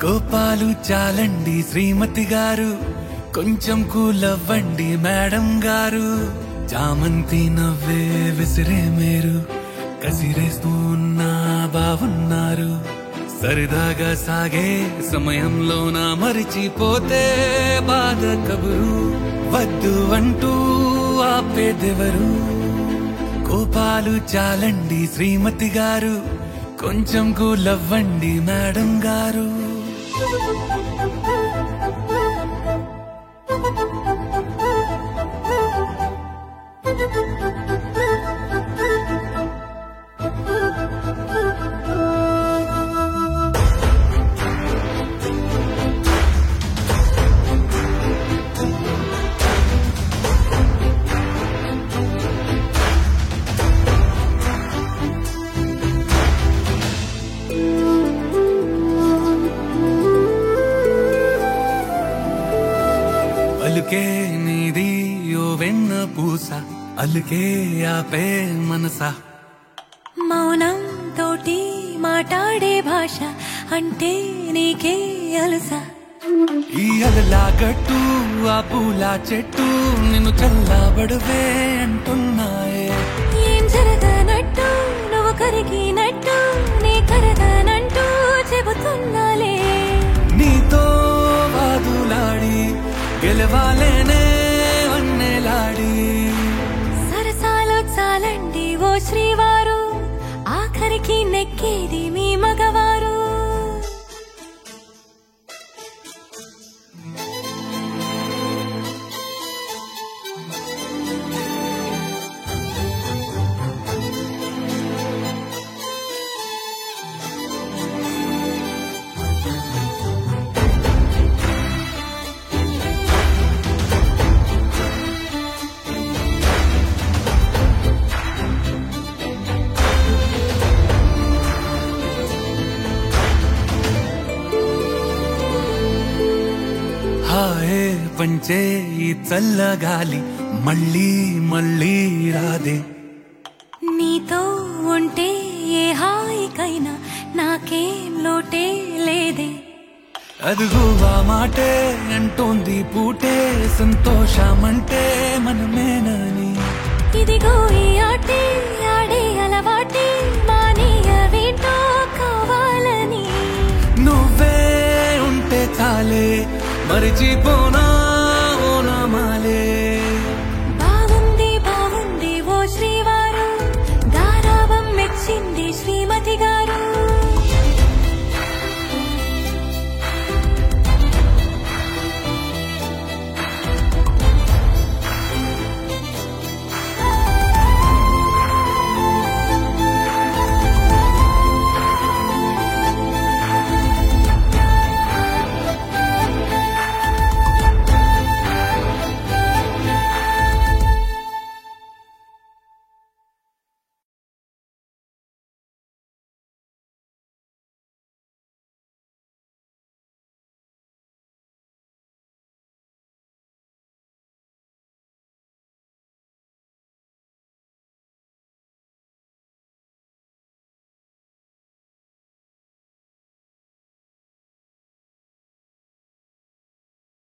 కోపాలు చాలండి శ్రీమతి గారు కొంచెం కూలవ్వండి మేడం గారు చామంతి నవ్వే విసిరే మేరు కసిరేస్తూ ఉన్నా బాగున్నారు సరదాగా సాగే సమయంలో నా మరిచిపోతే బాధ కబురు వద్దు అంటూ ఆపేదెవరు కోపాలు చాలండి శ్రీమతి గారు కొంచెం కూలవ్వండి మేడం గారు అలుకే నీది ఓ వెన్న పూస అలుకే ఆపే మనసా మౌనం తోటి మాట్లాడే భాష అంటే నీకే అలసా ఈ అలలా గట్టు ఆ పూల చెట్టు నిన్ను చల్లబడువే అంటున్నాయే ఏం జరగనట్టు నువ్వు కరిగినట్టు నీ కరగనంటూ చెబుతున్నాలే నీతో వాదులాడి గెలవాలేనే వన్నెలాడి సరసాలు చాలండి ఓ శ్రీవారు ఆఖరికి నెక్కేది మీ మగవారు హాయే పంచే ఈ చల్లగాలి మళ్ళీ మళ్ళీ రాదే నీతో ఉంటే ఏ హాయికైనా నాకేం లోటే లేదే అదుగు ఆ మాటే అంటోంది పూటే సంతోషమంటే మనమేనని ఇదిగో ఈ ఆటే ఆడే అలవాటే మానేయవేంటో కావాలని నువ్వే ఉంటే చాలే మరిచిపో